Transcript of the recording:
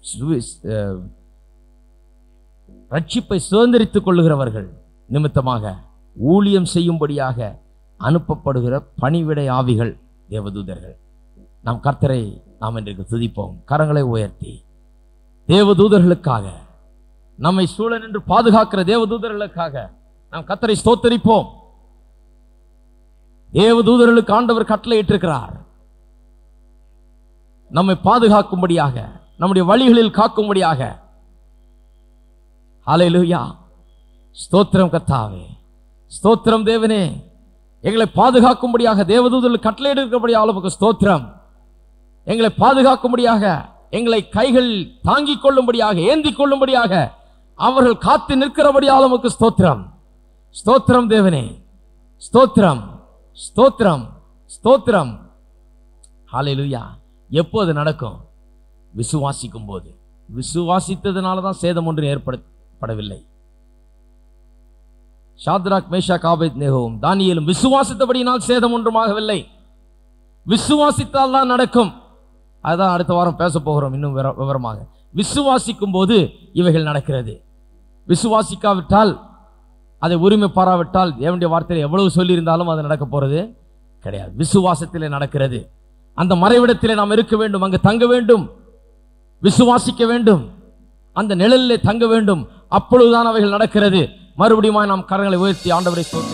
சுவி- அஹ், ரட்சிப்பை சுதந்திரித்துக் கொள்ளுகிறவர்கள் நிமித்தமாக ஊழியம் செய்யும்படியாக அனுப்பப்படுகிற பணிவிடை ஆவிகள் தேவதூதர்கள் நாம் கர்த்தரை நாம் இன்றைக்கு துதிப்போம் கரங்களை உயர்த்தி தேவதூதர்களுக்காக நம்மை சூழ நின்று பாதுகாக்கிற தேவதூதர்களுக்காக நாம் கர்த்தரை ஸ்தோத்தரிப்போம் தேவதூதர்களுக்கு ஆண்டவர் கட்டளையிட்டிருக்கிறார் நம்மை பாதுகாக்கும்படியாக நம்முடைய வழிகளில் காக்கும்படியாக ஹalleluya ஸ்தோத்திரம் கர்த்தாவே ஸ்தோத்திரம் தேவனே எங்களை பாதுகாக்கும்படியாக தேவதூதர்கள் கட்டளையிட்டிருக்கிறபடியாக அளவுக்கு ஸ்தோத்திரம் எங்களை பாதுகாக்கும்படியாக எங்களை கைகள் தாங்கிக் கொள்ளும்படியாக ஏந்திக் கொள்ளும்படியாக அவர்கள் காத்து நிற்கிறபடியாக நமக்கு ஸ்தோத்திரம் ஸ்தோத்திரம் தேவனே ஸ்தோத்திரம் ஸ்தோத்திரம் ஸ்தோத்திரம் ஹalleluya எப்போது நடக்கும் விசுவாசிக்கும் போது விசுவாசித்ததுனால தான் சேதம் ஒன்று ஏற்படப்படவில்லை ஷாத்ராக் மேஷா காபேத் நேகவும் தானியேலும் விசுவாசித்தபடியினால் சேதம் ஒன்றுமாகவில்லை விசுவாசித்தால் தான் நடக்கும் அதுதான் அடுத்த வாரம் பேச போகிறோம் இன்னும் விவர- விவரமாக விசுவாசிக்கும் போது இவைகள் நடக்கிறது விசுவாசிக்காவிட்டால் அதை உரிமை பாராவிட்டால் தேவனுடைய வார்த்தையில் எவ்வளவு சொல்லியிருந்தாலும் அது நடக்க போறது கிடையாது விசுவாசத்திலே நடக்கிறது அந்த மறைவிடத்திலே நாம் இருக்க வேண்டும் அங்கு தங்க வேண்டும் விசுவாசிக்க வேண்டும் அந்த நிழலிலே தங்க வேண்டும் அப்பொழுதுதான் அவைகள் நடக்கிறது மறுபடியும் நாம் கரங்களை உயர்த்தி ஆண்டவரை ஸ்தோத்திரிப்போம்.